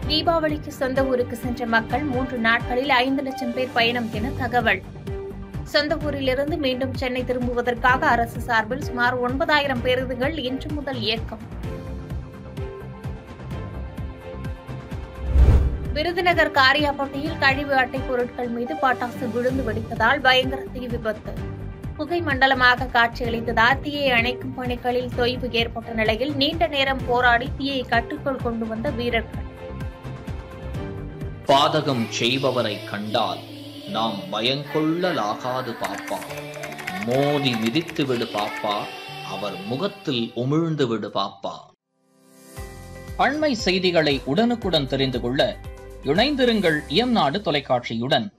தீபாவளிக்கு சொந்த ஊருக்கு சென்ற மக்கள் மூன்று நாட்களில் ஐந்து லட்சம் பேர் பயணம் என தகவல் சொந்த ஊரிலிருந்து மீண்டும் சென்னை திரும்புவதற்காக அரசு சார்பில் சுமார் ஒன்பதாயிரம் பேருந்துகள் இன்று முதல் இயக்கம் விருதுநகர் காரியாப்பட்டியில் கழிவு அட்டை பொருட்கள் மீது பட்டாசு விழுந்து வெடித்ததால் பயங்கர தீ விபத்து புகை மண்டலமாக காட்சியளித்ததால் தீயை அணைக்கும் பணிகளில் தொய்வு ஏற்பட்ட நிலையில் நீண்ட நேரம் போராடி தீயை கட்டுக்குள் கொண்டு வந்த வீரர்கள் பாதகம் செய்பவரை கண்டால் நாம் பயங்கொள்ளலாகாது பாப்பா மோதி மிதித்து விடு பாப்பா அவர் முகத்தில் உமிழ்ந்து விடு பாப்பா அண்மை செய்திகளை உடனுக்குடன் தெரிந்து கொள்ள இணைந்திருங்கள் எம் நாடு தொலைக்காட்சியுடன்